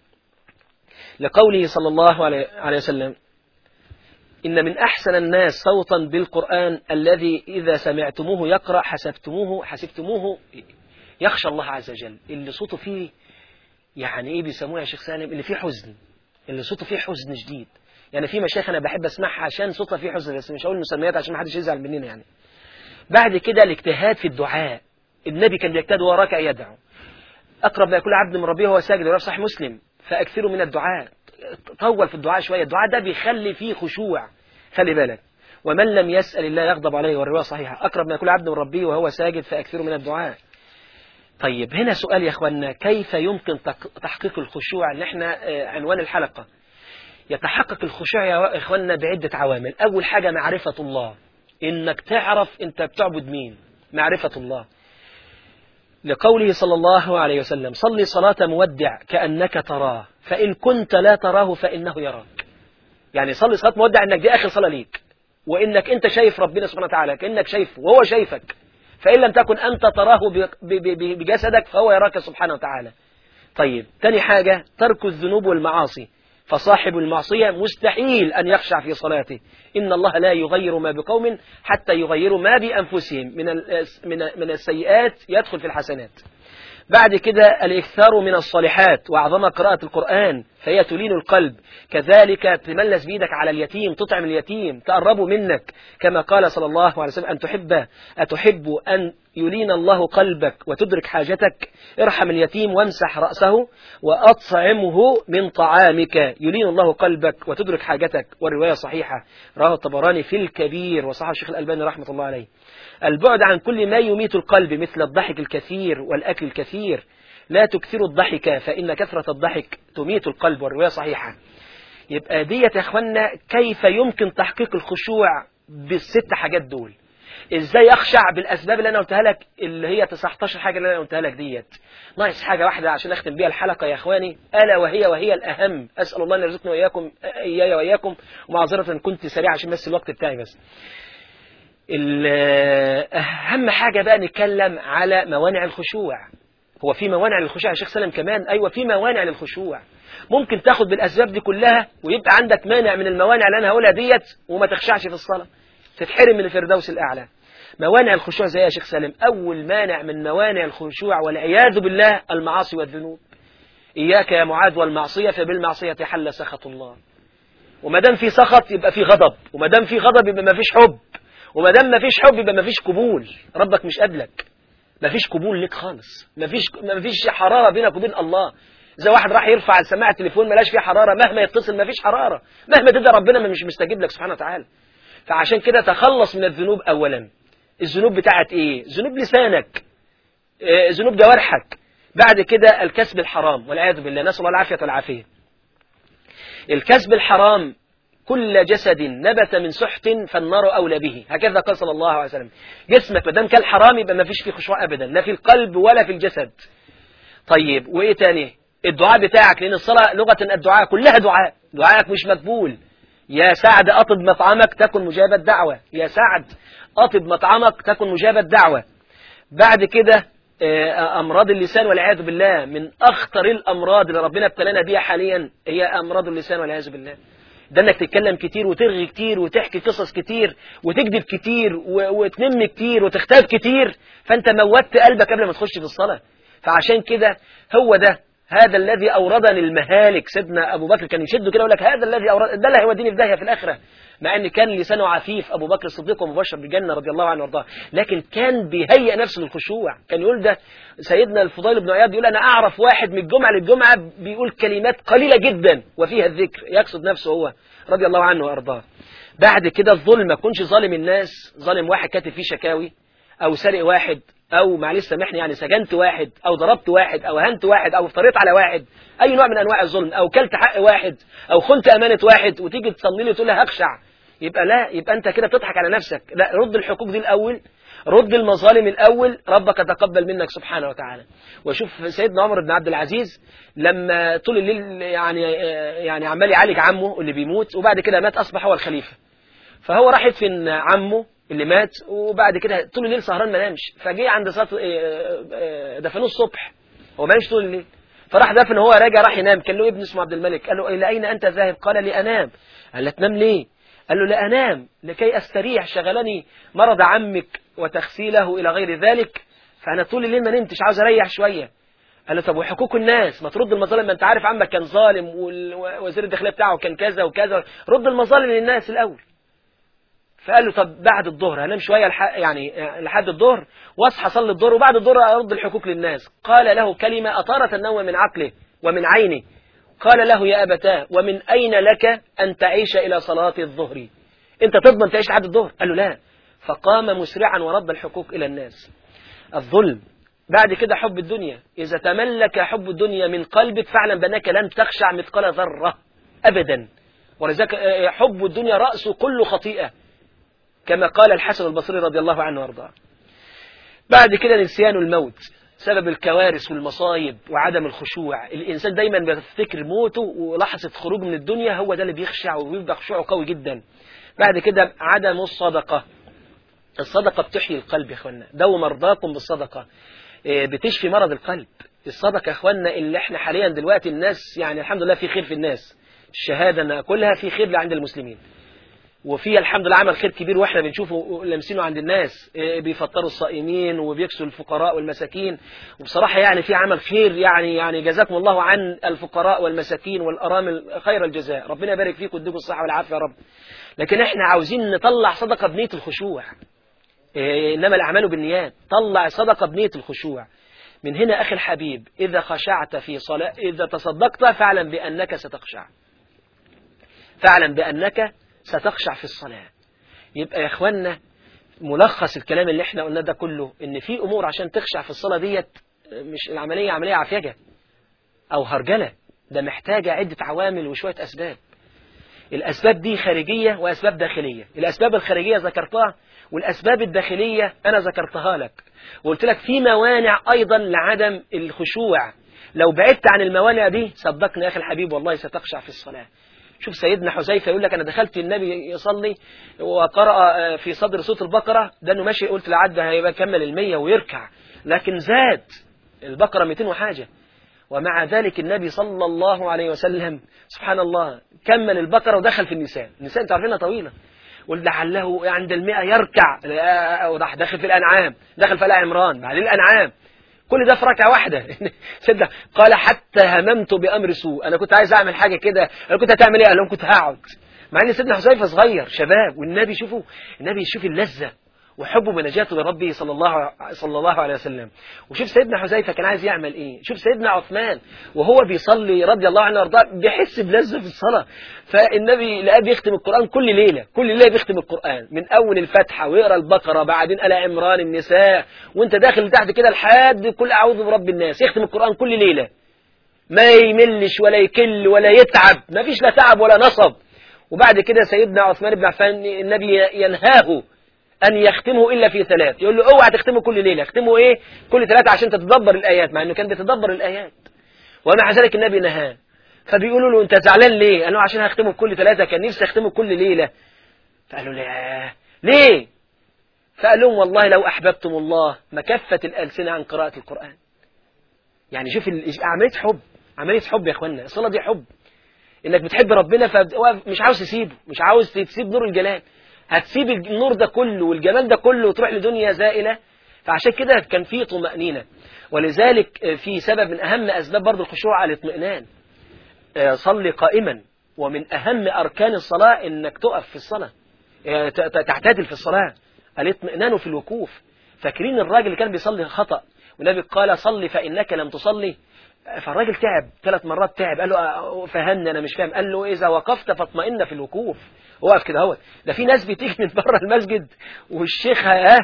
لقوله صلى الله عليه عليه وسلم إن من أحسن الناس صوتا بالقرآن الذي إذا سمعتموه يقرأ حسبتموه حسبتموه يخشى الله عز وجل اللي صوته فيه يعني إيه بيسموه يا شيخ سالم اللي فيه حزن اللي صوته فيه حزن شديد يعني في مشايخ أنا بحب أسمعها عشان صوتها فيه حزن بس مش هقول مسميات عشان ما حدش يزعل مننا يعني بعد كده الاجتهاد في الدعاء النبي كان بيجتهد وهو راكع يدعو أقرب ما يكون عبد من ربه وهو ساجد ولا صحيح مسلم فأكثروا من الدعاء طول في الدعاء شوية الدعاء ده بيخلي فيه خشوع خلي بالك ومن لم يسأل الله يغضب عليه والرواية صحيحة أقرب ما يكون عبد من ربه وهو ساجد فأكثروا من الدعاء طيب هنا سؤال يا أخوانا كيف يمكن تق- تحقيق الخشوع اللي احنا آه، عنوان الحلقة يتحقق الخشوع يا إخوانا بعدة عوامل أول حاجة معرفة الله إنك تعرف أنت بتعبد مين معرفة الله لقوله صلى الله عليه وسلم صلي صلاة مودع كأنك تراه فإن كنت لا تراه فإنه يراك يعني صلي صلاة مودع إنك دي آخر صلاة ليك وإنك أنت شايف ربنا سبحانه وتعالى كأنك شايف وهو شايفك فإن لم تكن أنت تراه بجسدك فهو يراك سبحانه وتعالى طيب تاني حاجة ترك الذنوب والمعاصي فصاحب المعصية مستحيل أن يخشع في صلاته إن الله لا يغير ما بقوم حتى يغيروا ما بأنفسهم من من من السيئات يدخل في الحسنات بعد كده الإكثار من الصالحات وأعظم قراءة القرآن فهي تلين القلب كذلك تملس بيدك على اليتيم تطعم اليتيم تقربه منك كما قال صلى الله عليه وسلم أن تحب أتحب أن يلين الله قلبك وتدرك حاجتك ارحم اليتيم وامسح رأسه وأطعمه من طعامك يلين الله قلبك وتدرك حاجتك والرواية صحيحة رواه الطبراني في الكبير وصححه الشيخ الألباني رحمة الله عليه البعد عن كل ما يميت القلب مثل الضحك الكثير والأكل الكثير لا تكثروا الضحك فإن كثرة الضحك تميت القلب والرواية صحيحة يبقى ديت يا اخوانا كيف يمكن تحقيق الخشوع بالست حاجات دول ازاي اخشع بالاسباب اللي انا قلتها لك اللي هي 19 حاجه اللي انا قلتها لك ديت ناقص حاجه واحده عشان اختم بيها الحلقه يا اخواني الا وهي وهي الاهم اسال الله ان يرزقنا واياكم اياي واياكم ومعذره كنت سريع عشان بس الوقت بتاعي بس اهم حاجه بقى نتكلم على موانع الخشوع هو في موانع للخشوع يا شيخ سلام كمان ايوه في موانع للخشوع ممكن تاخد بالاسباب دي كلها ويبقى عندك مانع من الموانع اللي انا هقولها ديت وما تخشعش في الصلاه تتحرم من الفردوس الأعلى موانع الخشوع زي يا شيخ سالم أول مانع من موانع الخشوع والعياذ بالله المعاصي والذنوب إياك يا معاذ والمعصية فبالمعصية حل سخط الله وما دام في سخط يبقى في غضب وما دام في غضب يبقى ما فيش حب وما دام ما فيش حب يبقى ما فيش قبول ربك مش قابلك ما فيش قبول لك خالص ما فيش ما فيش حرارة بينك وبين الله زي واحد راح يرفع سماعة التليفون ملاش فيه حرارة مهما يتصل ما فيش حرارة مهما تدعي ربنا مش مستجيب لك سبحانه وتعالى فعشان كده تخلص من الذنوب أولا الذنوب بتاعت إيه ذنوب لسانك ذنوب جوارحك بعد كده الكسب الحرام والعياذ بالله نسأل الله العافية والعافية الكسب الحرام كل جسد نبت من سحت فالنار أولى به هكذا قال صلى الله عليه وسلم جسمك ما دام كان حرام يبقى ما فيش فيه خشوع أبدا لا في القلب ولا في الجسد طيب وإيه تاني الدعاء بتاعك لأن الصلاة لغة الدعاء كلها دعاء دعائك مش مقبول يا سعد أطب مطعمك تكن مجاب الدعوة يا سعد أطب مطعمك تكن مجاب الدعوة بعد كده أمراض اللسان والعياذ بالله من أخطر الأمراض اللي ربنا ابتلانا بيها حاليا هي أمراض اللسان والعياذ بالله ده انك تتكلم كتير وترغي كتير وتحكي قصص كتير وتكذب كتير وتنم كتير وتختاب كتير فانت موتت قلبك قبل ما تخش في الصلاة فعشان كده هو ده هذا الذي أوردني المهالك سيدنا أبو بكر كان يشده كده يقول لك هذا الذي أورد ده اللي هيوديني في داهية في الآخرة مع أن كان لسانه عفيف أبو بكر الصديق ومبشر بالجنة رضي الله عنه وارضاه لكن كان بيهيئ نفسه للخشوع كان يقول ده سيدنا الفضيل بن عياض يقول أنا أعرف واحد من الجمعة للجمعة بيقول كلمات قليلة جدا وفيها الذكر يقصد نفسه هو رضي الله عنه وارضاه بعد كده الظلم ما تكونش ظالم الناس ظالم واحد كاتب فيه شكاوي أو سارق واحد أو معلش سامحني يعني سجنت واحد أو ضربت واحد أو هنت واحد أو افتريت على واحد أي نوع من أنواع الظلم أو كلت حق واحد أو خنت أمانة واحد وتيجي تصلي لي تقول لي هخشع يبقى لا يبقى أنت كده بتضحك على نفسك لا رد الحقوق دي الأول رد المظالم الأول ربك تقبل منك سبحانه وتعالى وشوف سيدنا عمر بن عبد العزيز لما طول الليل يعني يعني عمال يعالج عمه اللي بيموت وبعد كده مات أصبح هو الخليفة فهو راح يدفن عمه اللي مات وبعد كده طول الليل سهران ما نامش فجه عند صلاه دفنوه الصبح هو ما نامش طول الليل فراح دفن هو راجع راح ينام كان له ابن اسمه عبد الملك قال له الى اين انت ذاهب قال لي انام قال له تنام ليه قال له لا انام لكي استريح شغلني مرض عمك وتغسيله الى غير ذلك فانا طول الليل ما نمتش عاوز اريح شويه قال له طب وحقوق الناس ما ترد المظالم ما انت عارف عمك كان ظالم ووزير الداخليه بتاعه كان كذا وكذا رد المظالم للناس الاول فقال له طب بعد الظهر هنام شويه لح... يعني لحد الظهر واصحى اصلي الظهر وبعد الظهر ارد الحقوق للناس قال له كلمه اطارت النوم من عقله ومن عينه قال له يا ابتاه ومن اين لك ان تعيش الى صلاه الظهر انت تضمن تعيش لحد الظهر قال له لا فقام مسرعا ورد الحقوق الى الناس الظلم بعد كده حب الدنيا إذا تملك حب الدنيا من قلبك فاعلم بأنك لن تخشع مثقال ذرة أبدا ولذلك حب الدنيا رأس كل خطيئة كما قال الحسن البصري رضي الله عنه وارضاه بعد كده نسيان الموت سبب الكوارث والمصايب وعدم الخشوع الإنسان دايما بيفتكر موته ولحظة خروج من الدنيا هو ده اللي بيخشع وبيبقى خشوعه قوي جدا بعد كده عدم الصدقة الصدقة بتحيي القلب يا اخوانا دو مرضاكم بالصدقة إيه، بتشفي مرض القلب الصدقة يا اخوانا اللي احنا حاليا دلوقتي الناس يعني الحمد لله في خير في الناس الشهادة ناكلها في خير عند المسلمين وفيها الحمد لله عمل خير كبير واحنا بنشوفه لامسينه عند الناس إيه، بيفطروا الصائمين وبيكسوا الفقراء والمساكين وبصراحة يعني في عمل خير يعني يعني جزاكم الله عن الفقراء والمساكين والأرامل خير الجزاء ربنا يبارك فيكم ويديكم الصحة والعافية يا رب لكن احنا عاوزين نطلع صدقة بنية الخشوع إيه، إنما الأعمال بالنيات طلع صدقة بنية الخشوع من هنا أخي الحبيب إذا خشعت في صلاة إذا تصدقت فاعلم بأنك ستخشع فاعلم بأنك ستخشع في الصلاة يبقى يا إخوانا ملخص الكلام اللي احنا قلنا ده كله إن في أمور عشان تخشع في الصلاة ديت مش العملية عملية عفيجة أو هرجلة ده محتاجة عدة عوامل وشوية أسباب الأسباب دي خارجية وأسباب داخلية الأسباب الخارجية ذكرتها والأسباب الداخلية أنا ذكرتها لك وقلت لك في موانع أيضا لعدم الخشوع لو بعدت عن الموانع دي صدقني يا أخي الحبيب والله ستخشع في الصلاة شوف سيدنا حذيفة يقول لك أنا دخلت النبي يصلي وقرأ في صدر صوت البقرة ده أنه ماشي قلت لعد هيبقى كمل المية ويركع لكن زاد البقرة 200 وحاجة ومع ذلك النبي صلى الله عليه وسلم سبحان الله كمل البقرة ودخل في النساء النساء انتوا عارفينها طويلة ولعله عند المئة يركع وراح داخل في الأنعام دخل في آل عمران بعدين الأنعام كل ده في ركعة واحدة صدق قال حتى هممت بأمر سوء أنا كنت عايز أعمل حاجة كده أنا كنت هتعمل إيه قال لهم كنت هقعد مع إن سيدنا حذيفة صغير شباب والنبي شوفوا النبي يشوف اللذة وحبه بنجاته لربه صلى الله صلى الله عليه وسلم وشوف سيدنا حذيفه كان عايز يعمل ايه شوف سيدنا عثمان وهو بيصلي رضي الله عنه وارضاه بيحس بلذه في الصلاه فالنبي لقاه بيختم القران كل ليله كل ليله بيختم القران من اول الفاتحه ويقرا البقره بعدين ال عمران النساء وانت داخل تحت كده لحد كل اعوذ برب الناس يختم القران كل ليله ما يملش ولا يكل ولا يتعب ما فيش لا تعب ولا نصب وبعد كده سيدنا عثمان بن عفان النبي ينهاه أن يختمه إلا في ثلاث يقول له اوعى تختمه كل ليلة اختمه إيه كل ثلاثة عشان تتدبر الآيات مع أنه كان بيتدبر الآيات ومع ذلك النبي نهاه فبيقولوا له أنت زعلان ليه قال له عشان هختمه كل ثلاثة كان نفسي أختمه كل ليلة فقالوا لا ليه فقال لهم والله لو أحببتم الله ما كفت الألسنة عن قراءة القرآن يعني شوف عملية حب عملية حب يا أخوانا الصلاة دي حب إنك بتحب ربنا فمش عاوز تسيبه مش عاوز تسيب نور الجلال هتسيب النور ده كله والجمال ده كله وتروح لدنيا زائلة فعشان كده كان في طمأنينة ولذلك في سبب من أهم أسباب برضو الخشوع الاطمئنان صلي قائما ومن أهم أركان الصلاة إنك تقف في الصلاة تعتدل في الصلاة الاطمئنان في الوقوف فاكرين الراجل اللي كان بيصلي خطأ والنبي قال صلي فإنك لم تصلي فالراجل تعب ثلاث مرات تعب قال له فهمني أنا مش فاهم قال له إذا وقفت فاطمئن في الوقوف وقف كده اهوت ده في ناس بتيجي من بره المسجد والشيخ ها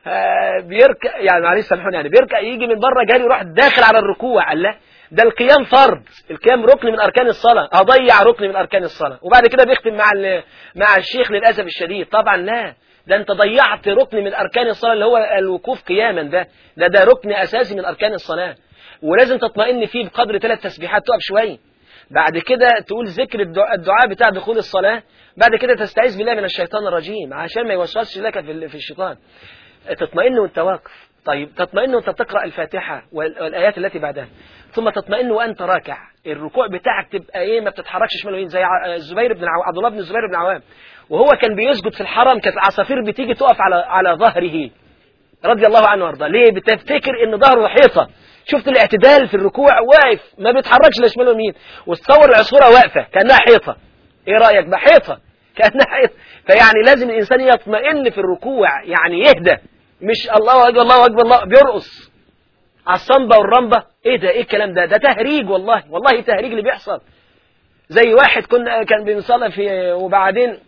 بيركع يعني معلش سامحوني يعني بيركع يجي من بره جاري يروح داخل على الركوع قال لا ده القيام فرض القيام ركن من اركان الصلاه اضيع ركن من اركان الصلاه وبعد كده بيختم مع مع الشيخ للاسف الشديد طبعا لا ده انت ضيعت ركن من اركان الصلاه اللي هو الوقوف قياما ده ده ده ركن اساسي من اركان الصلاه ولازم تطمئن فيه بقدر ثلاث تسبيحات تقف شويه بعد كده تقول ذكر الدعاء بتاع دخول الصلاة بعد كده تستعيذ بالله من الشيطان الرجيم عشان ما يوسوسش لك في الشيطان تطمئن وانت واقف طيب تطمئن وانت بتقرأ الفاتحة والآيات التي بعدها ثم تطمئن وانت راكع الركوع بتاعك تبقى ايه ما بتتحركش شمال ويمين زي الزبير بن العوام عبد الله بن الزبير بن العوام وهو كان بيسجد في الحرم كانت العصافير بتيجي تقف على على ظهره رضي الله عنه وارضاه ليه بتفتكر ان ظهره حيطه شفت الاعتدال في الركوع واقف ما بيتحركش لا شمال ويمين وتصور العصفوره واقفه كانها حيطه ايه رايك بقى حيطه كانها حيطه فيعني لازم الانسان يطمئن في الركوع يعني يهدى مش الله اكبر الله اكبر الله بيرقص على الصنبه والرمبه ايه ده ايه الكلام ده ده تهريج والله والله تهريج اللي بيحصل زي واحد كنا كان بنصلي في وبعدين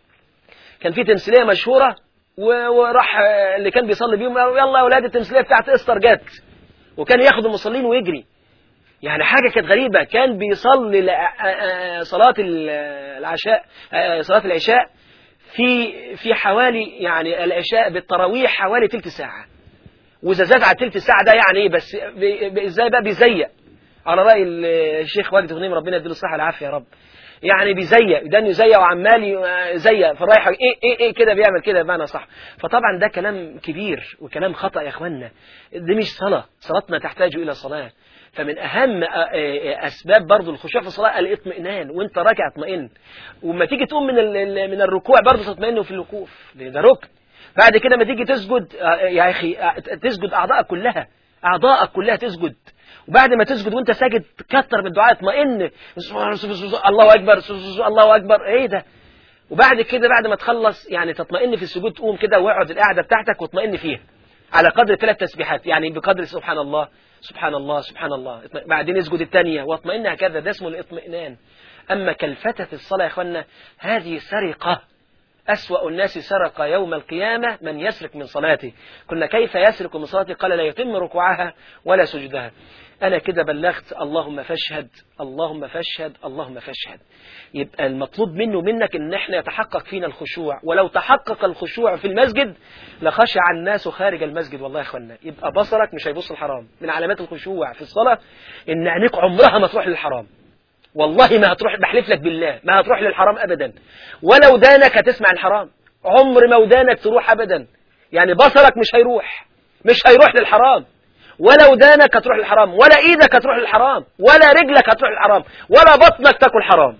كان في تمثيليه مشهوره وراح اللي كان بيصلي بيهم يلا يا اولاد التمثيليه بتاعت استر جت وكان ياخد المصلين ويجري يعني حاجة كانت غريبة كان بيصلي صلاة العشاء صلاة العشاء في في حوالي يعني العشاء بالتراويح حوالي تلت ساعة وإذا زاد على تلت ساعة ده يعني إيه بس بي- بي- إزاي بقى بيزيق على رأي الشيخ والد غنيم ربنا يديله الصحة والعافية يا رب يعني بيزيق ده يزيق وعمال يزيق فرايح ايه ايه ايه كده بيعمل كده بمعنى صح فطبعا ده كلام كبير وكلام خطأ يا اخوانا دي مش صلاة صلاتنا تحتاج الى صلاة فمن اهم أ- أ- اسباب برضو الخشوع في الصلاة الاطمئنان وانت راكع اطمئن وما تيجي تقوم من ال- ال- من الركوع برضو تطمئن في الوقوف لأن ده ركن بعد كده ما تيجي تسجد آه، يا اخي آه، تسجد اعضائك كلها اعضائك كلها تسجد وبعد ما تسجد وانت ساجد كتر من الدعاء اطمئن الله اكبر الله اكبر ايه ده وبعد كده بعد ما تخلص يعني تطمئن في السجود تقوم كده واقعد القعده بتاعتك واطمئن فيها على قدر ثلاث تسبيحات يعني بقدر سبحان الله سبحان الله سبحان الله اطمئن- بعدين اسجد الثانيه واطمئن هكذا ده اسمه الاطمئنان اما كلفتة الصلاه يا اخوانا هذه سرقه أسوأ الناس سرق يوم القيامة من يسرق من صلاته قلنا كيف يسرق من صلاته قال لا يتم ركوعها ولا سجدها أنا كده بلغت اللهم فاشهد اللهم فاشهد اللهم فاشهد يبقى المطلوب منه منك ان احنا يتحقق فينا الخشوع ولو تحقق الخشوع في المسجد لخشع الناس خارج المسجد والله يا اخوانا يبقى بصرك مش هيبص الحرام من علامات الخشوع في الصلاة ان عينيك عمرها ما تروح للحرام والله ما هتروح بحلف لك بالله ما هتروح للحرام ابدا ولو دانك هتسمع الحرام عمر ما ودانك تروح ابدا يعني بصرك مش هيروح مش هيروح للحرام ولا ودانك هتروح للحرام ولا ايدك هتروح للحرام ولا رجلك هتروح للحرام ولا بطنك تاكل حرام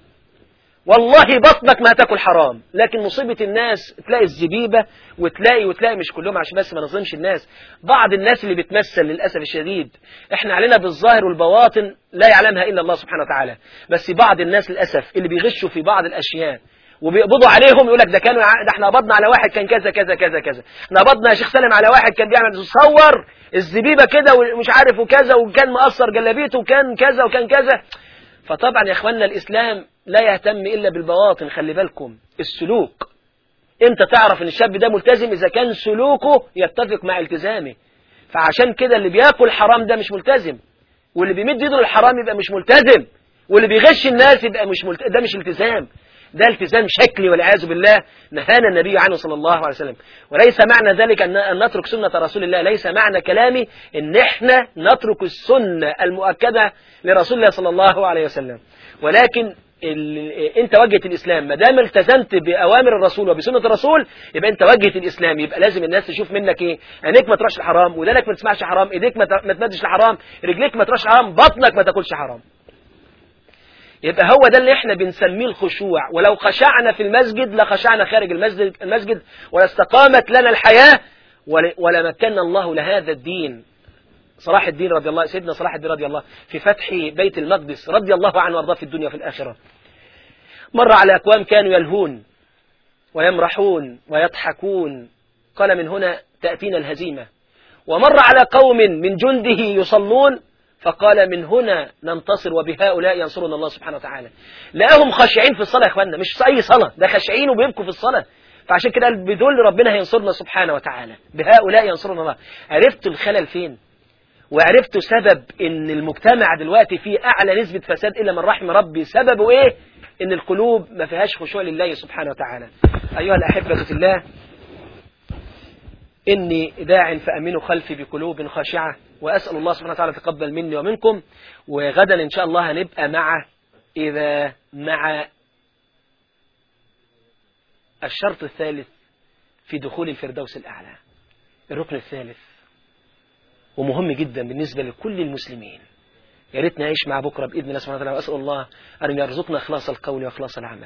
والله بطنك ما هتاكل حرام لكن مصيبة الناس تلاقي الزبيبة وتلاقي وتلاقي مش كلهم عشان بس ما نظلمش الناس بعض الناس اللي بتمثل للأسف الشديد احنا علينا بالظاهر والبواطن لا يعلمها إلا الله سبحانه وتعالى بس بعض الناس للأسف اللي بيغشوا في بعض الأشياء وبيقبضوا عليهم يقول لك ده كانوا ع- ده احنا قبضنا على واحد كان كذا كذا كذا كذا احنا قبضنا يا شيخ سالم على واحد كان بيعمل تصور الزبيبه كده ومش عارف وكذا وكان مقصر جلابيته وكان كذا وكان كذا فطبعا يا اخواننا الاسلام لا يهتم الا بالبواطن خلي بالكم السلوك امتى تعرف ان الشاب ده ملتزم اذا كان سلوكه يتفق مع التزامه فعشان كده اللي بياكل حرام ده مش ملتزم واللي بيمد ايده للحرام يبقى مش ملتزم واللي بيغش الناس يبقى مش ملت... ده مش التزام ده التزام شكلي والعياذ بالله نهانا النبي عنه صلى الله عليه وسلم وليس معنى ذلك أن أن نترك سنة رسول الله ليس معنى كلامي ان احنا نترك السنة المؤكدة لرسول الله صلى الله عليه وسلم ولكن ال... انت وجهة الاسلام ما دام التزمت باوامر الرسول وبسنة الرسول يبقى انت وجهة الاسلام يبقى لازم الناس تشوف منك ايه عينيك ما تروحش الحرام ودانك ما تسمعش حرام ايديك ما ت- ما تمدش الحرام رجليك ما تروحش الحرام بطنك ما تاكلش حرام يبقى هو ده اللي احنا بنسميه الخشوع ولو خشعنا في المسجد لخشعنا خارج المسجد المسجد ولاستقامت لنا الحياة ول- ولمكنا الله لهذا الدين صلاح الدين رضي الله سيدنا صلاح الدين رضي الله في فتح بيت المقدس رضي الله عنه وارضاه في الدنيا وفي الآخرة مر على أقوام كانوا يلهون ويمرحون ويضحكون قال من هنا تأتينا الهزيمة ومر على قوم من جنده يصلون فقال من هنا ننتصر وبهؤلاء ينصرنا الله سبحانه وتعالى لقاهم خاشعين في الصلاة يا اخوانا مش أي صلاة ده خاشعين وبيبكوا في الصلاة فعشان كده قال بدول ربنا هينصرنا سبحانه وتعالى بهؤلاء ينصرنا الله عرفت الخلل فين وعرفت سبب ان المجتمع دلوقتي فيه اعلى نسبة فساد الا من رحم ربي سببه ايه ان القلوب ما فيهاش خشوع لله سبحانه وتعالى ايها الاحبة في الله إني داع فأمنوا خلفي بقلوب خاشعة وأسأل الله سبحانه وتعالى تقبل مني ومنكم وغدا إن شاء الله هنبقى مع إذا مع الشرط الثالث في دخول الفردوس الأعلى الركن الثالث ومهم جدا بالنسبة لكل المسلمين يا ريت نعيش مع بكرة بإذن الله سبحانه وتعالى وأسأل الله أن يرزقنا إخلاص القول وإخلاص العمل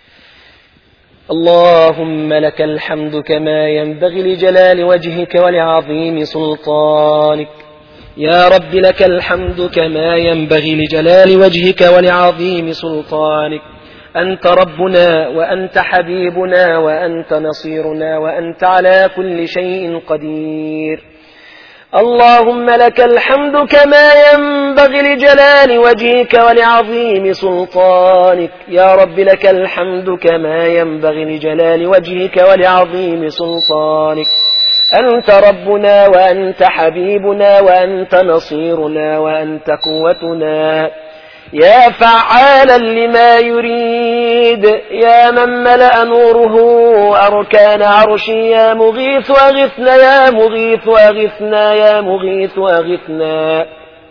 اللهم لك الحمد كما ينبغي لجلال وجهك ولعظيم سلطانك يا رب لك الحمد كما ينبغي لجلال وجهك ولعظيم سلطانك أنت ربنا وأنت حبيبنا وأنت نصيرنا وأنت على كل شيء قدير اللهم لك الحمد كما ينبغي لجلال وجهك ولعظيم سلطانك يا رب لك الحمد كما ينبغي لجلال وجهك ولعظيم سلطانك أنت ربنا وأنت حبيبنا وأنت نصيرنا وأنت قوتنا يا فعالا لما يريد يا من ملأ نوره أركان عرشي يا مغيث أغثنا يا مغيث أغثنا يا مغيث أغثنا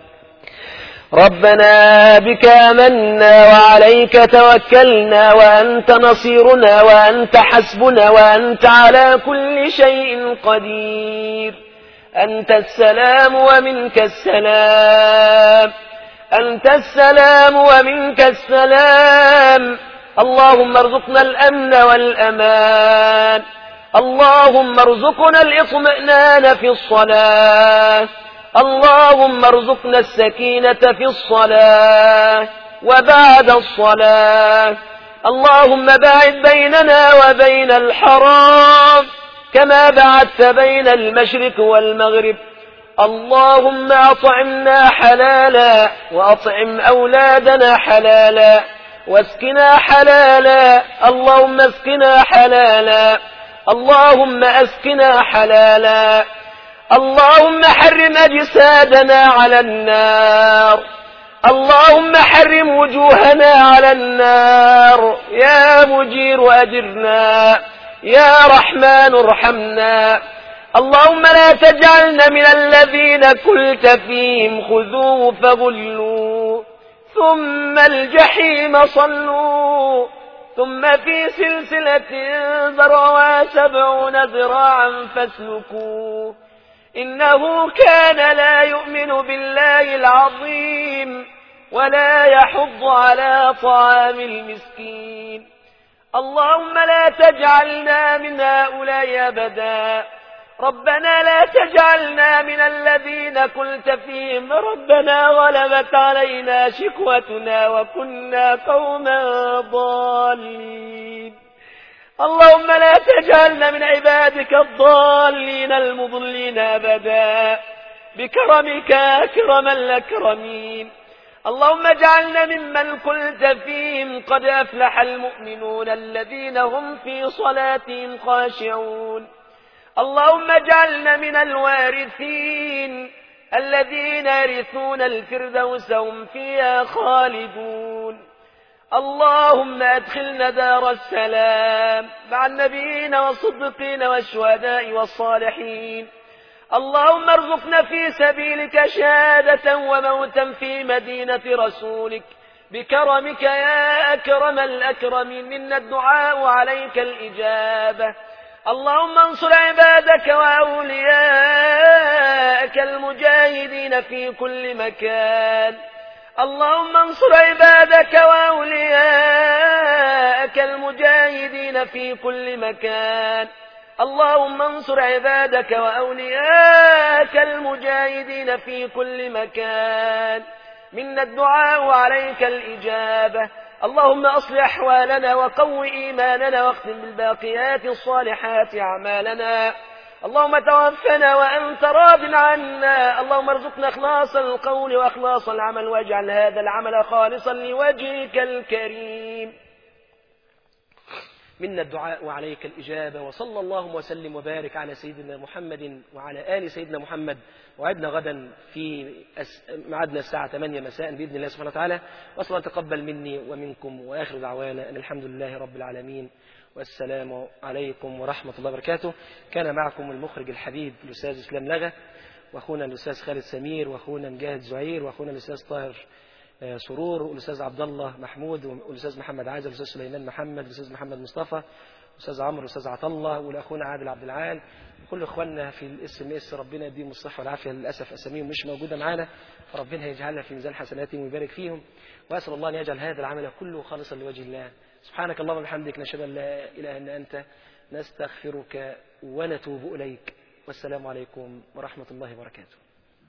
ربنا بك آمنا وعليك توكلنا وأنت نصيرنا وأنت حسبنا وأنت على كل شيء قدير أنت السلام ومنك السلام أنت السلام ومنك السلام اللهم ارزقنا الأمن والأمان اللهم ارزقنا الاطمئنان في الصلاة اللهم ارزقنا السكينة في الصلاة وبعد الصلاة اللهم باعد بيننا وبين الحرام كما بعدت بين المشرق والمغرب اللهم أطعمنا حلالا وأطعم أولادنا حلالا واسكنا حلالا اللهم اسكنا حلالا اللهم اسكنا حلالا اللهم حرم أجسادنا على النار اللهم حرم وجوهنا على النار يا مجير أجرنا يا رحمن ارحمنا اللهم لا تجعلنا من الذين قلت فيهم خذوه فغلوا ثم الجحيم صلوا ثم في سلسلة ذرعها سبعون ذراعا فاسلكوه إنه كان لا يؤمن بالله العظيم ولا يحض على طعام المسكين اللهم لا تجعلنا من هؤلاء أبدا ربنا لا تجعلنا من الذين قلت فيهم ربنا غلبت علينا شكوتنا وكنا قوما ضالين اللهم لا تجعلنا من عبادك الضالين المضلين أبدا بكرمك أكرم الأكرمين اللهم اجعلنا ممن قلت فيهم قد أفلح المؤمنون الذين هم في صلاتهم خاشعون اللهم اجعلنا من الوارثين الذين يرثون الفردوس هم فيها خالدون اللهم أدخلنا دار السلام مع النبيين والصدقين والشهداء والصالحين اللهم ارزقنا في سبيلك شهادة وموتا في مدينة رسولك بكرمك يا أكرم الأكرمين منا الدعاء عليك الإجابة اللهم انصر عبادك وأولياءك المجاهدين في كل مكان اللهم انصر عبادك وأولياءك المجاهدين في كل مكان اللهم انصر عبادك وأولياءك المجاهدين في كل مكان منا الدعاء عليك الإجابة اللهم أصلح أحوالنا وقو إيماننا واختم بالباقيات الصالحات أعمالنا اللهم توفنا وأنت راض عنا اللهم ارزقنا إخلاص القول وإخلاص العمل واجعل هذا العمل خالصا لوجهك الكريم منا الدعاء وعليك الإجابة وصلى الله وسلم وبارك على سيدنا محمد وعلى آل سيدنا محمد وعدنا غدا في معدنا الساعة 8 مساء بإذن الله سبحانه وتعالى وصلى الله تقبل مني ومنكم وآخر دعوانا أن الحمد لله رب العالمين والسلام عليكم ورحمة الله وبركاته كان معكم المخرج الحبيب الأستاذ إسلام لغة وأخونا الأستاذ خالد سمير وأخونا مجاهد زعير وأخونا الأستاذ طاهر سرور والأستاذ عبد الله محمود والأستاذ محمد عايز والأستاذ سليمان محمد والأستاذ محمد مصطفى والأستاذ عمرو والأستاذ عطا الله والأخونا عادل عبد العال كل إخواننا في الاس ام اس ربنا يديهم الصحة والعافية للأسف أساميهم مش موجودة معانا فربنا يجعلها في ميزان حسناتهم ويبارك فيهم وأسأل الله أن يجعل هذا العمل كله خالصا لوجه الله سبحانك اللهم وبحمدك نشهد أن لا إله إلا أنت نستغفرك ونتوب إليك والسلام عليكم ورحمة الله وبركاته